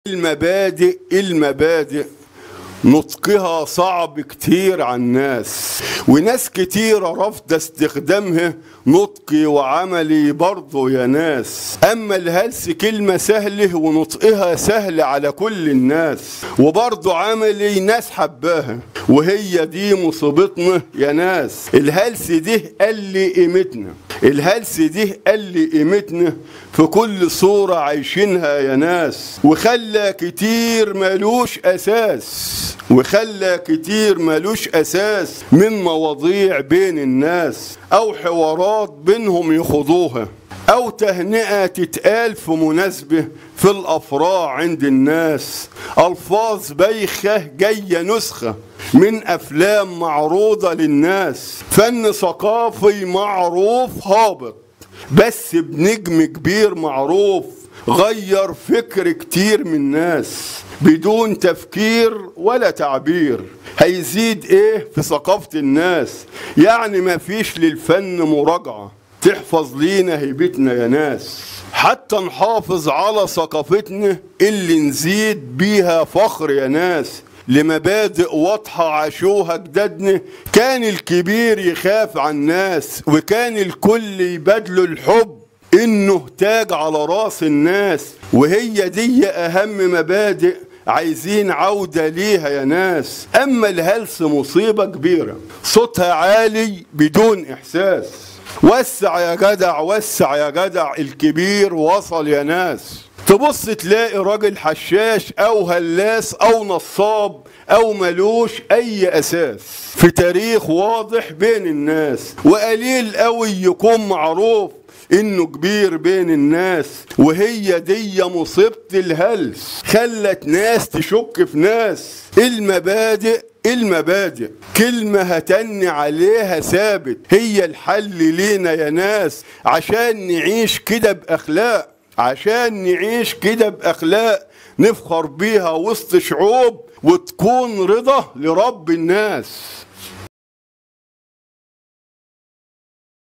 المبادئ المبادئ نطقها صعب كتير على الناس وناس كتيرة رافضة استخدامها نطقي وعملي برضه يا ناس أما الهلس كلمة سهلة ونطقها سهل على كل الناس وبرضه عملي ناس حباها وهي دي مصيبتنا يا ناس الهلس دي قل قيمتنا الهلس دي قل قيمتنا في كل صورة عايشينها يا ناس وخلى كتير ملوش أساس وخلى كتير ملوش أساس من مواضيع بين الناس أو حوارات بينهم يخوضوها أو تهنئة تتقال في مناسبة في الأفراح عند الناس ألفاظ بايخة جاية نسخة من أفلام معروضة للناس فن ثقافي معروف هابط بس بنجم كبير معروف غير فكر كتير من الناس بدون تفكير ولا تعبير هيزيد ايه في ثقافة الناس يعني ما فيش للفن مراجعة تحفظ لينا هيبتنا يا ناس حتى نحافظ على ثقافتنا اللي نزيد بيها فخر يا ناس لمبادئ واضحة عاشوها جدادنا كان الكبير يخاف على الناس وكان الكل يبادله الحب انه تاج على راس الناس وهي دي اهم مبادئ عايزين عودة ليها يا ناس اما الهلس مصيبة كبيرة صوتها عالي بدون احساس وسع يا جدع وسع يا جدع الكبير وصل يا ناس تبص تلاقي راجل حشاش او هلاس او نصاب او ملوش اي اساس في تاريخ واضح بين الناس وقليل قوي يكون معروف انه كبير بين الناس وهي دي مصيبة الهلس خلت ناس تشك في ناس المبادئ المبادئ كلمة هتني عليها ثابت هي الحل لينا يا ناس عشان نعيش كده بأخلاق عشان نعيش كده بأخلاق نفخر بيها وسط شعوب وتكون رضا لرب الناس